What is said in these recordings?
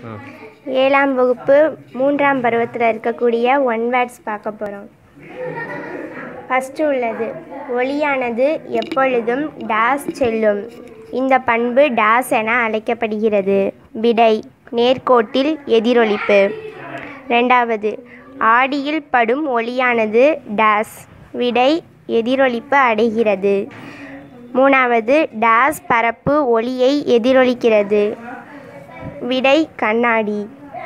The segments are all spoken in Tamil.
ஆ ஏழாம் வகுப்பு மூன்றாம் பருவத்தில் இருக்கக்கூடிய ஒன் வேர்ட்ஸ் பார்க்க போகிறோம் ஃபஸ்ட்டு உள்ளது ஒளியானது எப்பொழுதும் டேஸ் செல்லும் இந்த பண்பு டேஸ் என அழைக்கப்படுகிறது விடை நேர்கோட்டில் எதிரொலிப்பு ரெண்டாவது ஆடியில் படும் ஒளியானது டேஸ் விடை எதிரொலிப்பு அடைகிறது மூணாவது டேஸ் பரப்பு ஒளியை எதிரொலிக்கிறது விடை கண்ணாடி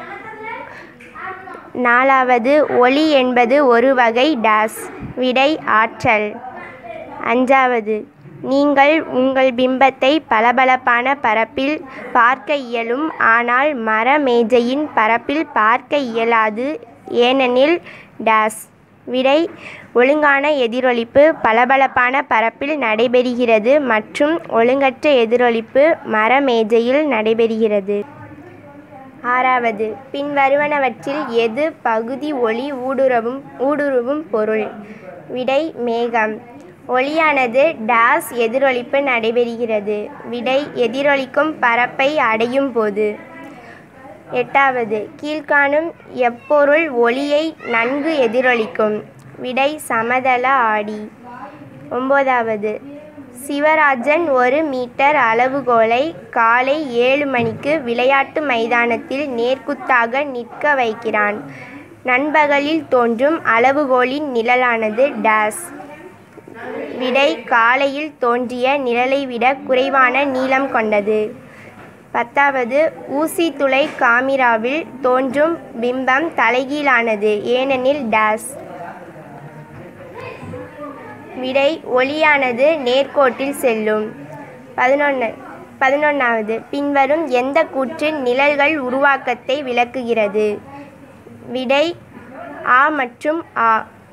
நாலாவது ஒளி என்பது ஒரு வகை டேஸ் விடை ஆற்றல் அஞ்சாவது நீங்கள் உங்கள் பிம்பத்தை பளபளப்பான பரப்பில் பார்க்க இயலும் ஆனால் மர மேஜையின் பரப்பில் பார்க்க இயலாது ஏனெனில் டேஸ் விடை ஒழுங்கான எதிரொலிப்பு பளபளப்பான பரப்பில் நடைபெறுகிறது மற்றும் ஒழுங்கற்ற எதிரொலிப்பு மர மேஜையில் நடைபெறுகிறது ஆறாவது பின்வருவனவற்றில் எது பகுதி ஒளி ஊடுருவும் ஊடுருவும் பொருள் விடை மேகம் ஒளியானது டேஸ் எதிரொலிப்பு நடைபெறுகிறது விடை எதிரொலிக்கும் பரப்பை அடையும் போது எட்டாவது கீழ்காணும் எப்பொருள் ஒளியை நன்கு எதிரொலிக்கும் விடை சமதள ஆடி ஒம்போதாவது சிவராஜன் ஒரு மீட்டர் அளவுகோலை காலை ஏழு மணிக்கு விளையாட்டு மைதானத்தில் நேர்க்குத்தாக நிற்க வைக்கிறான் நண்பகலில் தோன்றும் அளவுகோலின் நிழலானது டேஸ் விடை காலையில் தோன்றிய நிழலை விட குறைவான நீளம் கொண்டது பத்தாவது ஊசி துளை காமிராவில் தோன்றும் பிம்பம் தலைகீழானது ஏனெனில் டேஸ் விடை ஒளியானது நேர்கோட்டில் செல்லும் பதினொன்று பதினொன்றாவது பின்வரும் எந்த கூற்று நிழல்கள் உருவாக்கத்தை விளக்குகிறது விடை ஆ மற்றும் ஆ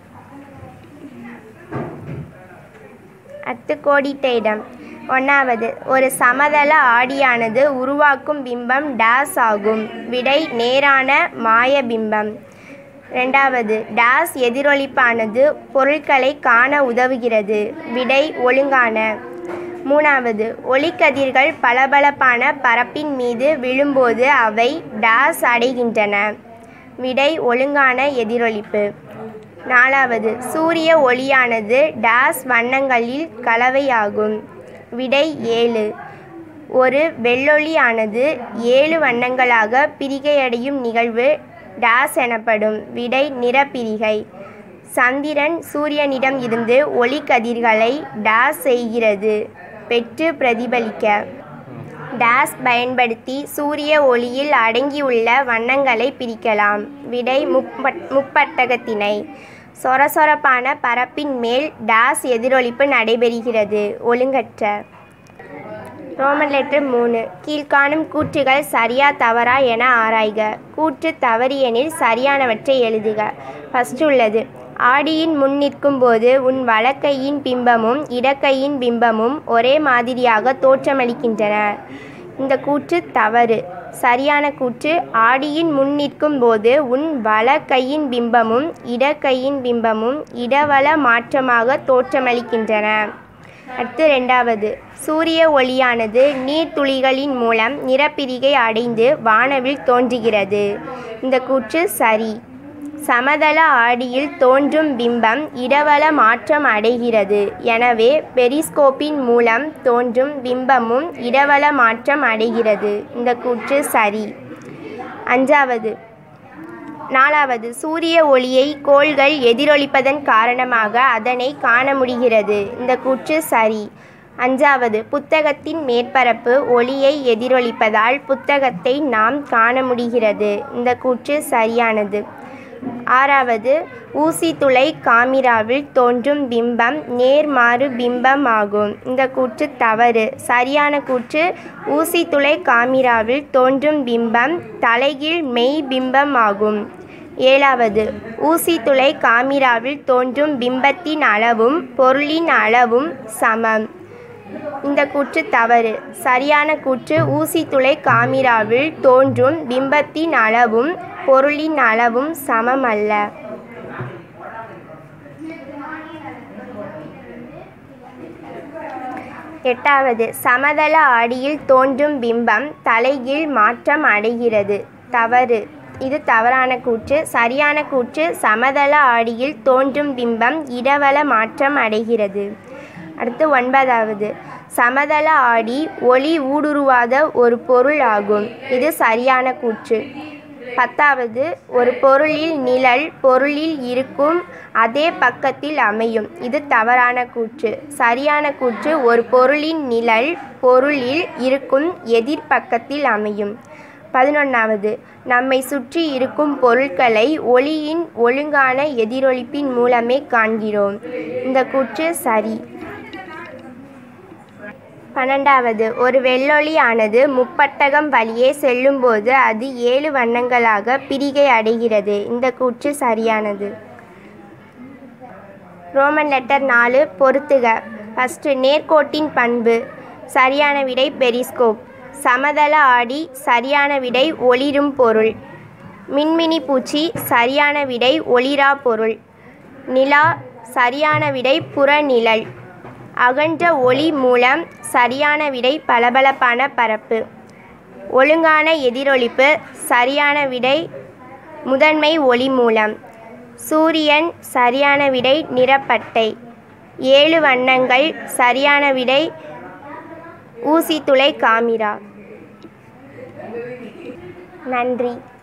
அத்து கோடிட்ட இடம் ஒன்றாவது ஒரு சமதள ஆடியானது உருவாக்கும் பிம்பம் டேஸ் ஆகும் விடை நேரான மாய பிம்பம் ரெண்டாவது டேஸ் எதிரொலிப்பானது பொருட்களை காண உதவுகிறது விடை ஒழுங்கான மூணாவது ஒளிக்கதிர்கள் பளபளப்பான பரப்பின் மீது விழும்போது அவை டேஸ் அடைகின்றன விடை ஒழுங்கான எதிரொலிப்பு நாலாவது சூரிய ஒளியானது டேஸ் வண்ணங்களில் கலவையாகும் விடை ஏழு ஒரு வெள்ளொளியானது ஏழு வண்ணங்களாக பிரிகையடையும் நிகழ்வு டேஸ் எனப்படும் விடை நிறப்பிரிகை சந்திரன் சூரியனிடம் இருந்து ஒளிக்கதிர்களை டேஸ் செய்கிறது பெற்று பிரதிபலிக்க டேஸ் பயன்படுத்தி சூரிய ஒளியில் அடங்கியுள்ள வண்ணங்களை பிரிக்கலாம் விடை முப்பட் முப்பட்டகத்திணை சொரசொரப்பான பரப்பின் மேல் டேஸ் எதிரொலிப்பு நடைபெறுகிறது ஒழுங்கற்ற ரோமன் லெட்டர் மூணு கீழ்காணும் கூற்றுகள் சரியா தவறா என ஆராய்க கூற்று தவறு எனில் சரியானவற்றை எழுதுக ஃபஸ்ட் உள்ளது ஆடியின் முன் நிற்கும்போது உன் வலக்கையின் பிம்பமும் இடக்கையின் பிம்பமும் ஒரே மாதிரியாக தோற்றமளிக்கின்றன இந்த கூற்று தவறு சரியான கூற்று ஆடியின் முன் நிற்கும்போது உன் வலக்கையின் பிம்பமும் இடக்கையின் பிம்பமும் இடவல மாற்றமாக தோற்றமளிக்கின்றன அடுத்து ரெண்டாவது சூரிய ஒளியானது நீர்த்துளிகளின் மூலம் நிறப்பிரிகை அடைந்து வானவில் தோன்றுகிறது இந்த கூற்று சரி சமதள ஆடியில் தோன்றும் பிம்பம் இடவல மாற்றம் அடைகிறது எனவே பெரிஸ்கோப்பின் மூலம் தோன்றும் பிம்பமும் இடவல மாற்றம் அடைகிறது இந்த கூற்று சரி அஞ்சாவது நாலாவது சூரிய ஒளியை கோள்கள் எதிரொலிப்பதன் காரணமாக அதனை காண முடிகிறது இந்த கூற்று சரி அஞ்சாவது புத்தகத்தின் மேற்பரப்பு ஒளியை எதிரொலிப்பதால் புத்தகத்தை நாம் காண முடிகிறது இந்த கூற்று சரியானது ஆறாவது ஊசி துளை காமிராவில் தோன்றும் பிம்பம் நேர்மாறு பிம்பம் ஆகும் இந்த கூற்று தவறு சரியான கூற்று ஊசி துளை காமிராவில் தோன்றும் பிம்பம் தலைகீழ் மெய் பிம்பம் ஆகும் ஏழாவது ஊசி துளை காமிராவில் தோன்றும் பிம்பத்தின் அளவும் பொருளின் அளவும் சமம் இந்த கூற்று தவறு சரியான கூற்று ஊசி துளை காமிராவில் தோன்றும் பிம்பத்தின் அளவும் பொருளின் அளவும் சமம் அல்ல எட்டாவது சமதள ஆடியில் தோன்றும் பிம்பம் தலைகீழ் மாற்றம் அடைகிறது தவறு இது தவறான கூற்று சரியான கூற்று சமதள ஆடியில் தோன்றும் பிம்பம் இடவல மாற்றம் அடைகிறது அடுத்து ஒன்பதாவது சமதள ஆடி ஒளி ஊடுருவாத ஒரு பொருள் ஆகும் இது சரியான கூற்று பத்தாவது ஒரு பொருளில் நிழல் பொருளில் இருக்கும் அதே பக்கத்தில் அமையும் இது தவறான கூற்று சரியான கூற்று ஒரு பொருளின் நிழல் பொருளில் இருக்கும் எதிர்ப்பக்கத்தில் அமையும் பதினொன்றாவது நம்மை சுற்றி இருக்கும் பொருட்களை ஒளியின் ஒழுங்கான எதிரொலிப்பின் மூலமே காண்கிறோம் இந்த கூற்று சரி பன்னெண்டாவது ஒரு வெள்ளொளி ஆனது முப்பட்டகம் வழியே செல்லும்போது அது ஏழு வண்ணங்களாக பிரிகை அடைகிறது இந்த கூற்று சரியானது ரோமன் லெட்டர் நாலு பொறுத்துக ஃபஸ்ட்டு நேர்கோட்டின் பண்பு சரியான விடை பெரிஸ்கோப் சமதள ஆடி சரியான விடை ஒளிரும் பொருள் மின்மினி பூச்சி சரியான விடை ஒளிரா பொருள் நிலா சரியான விடை புறநிழல் அகன்ற ஒளி மூலம் சரியான விடை பளபளப்பான பரப்பு ஒழுங்கான எதிரொலிப்பு சரியான விடை முதன்மை ஒளி மூலம் சூரியன் சரியான விடை நிறப்பட்டை ஏழு வண்ணங்கள் சரியான விடை ஊசித்துளை காமிரா நன்றி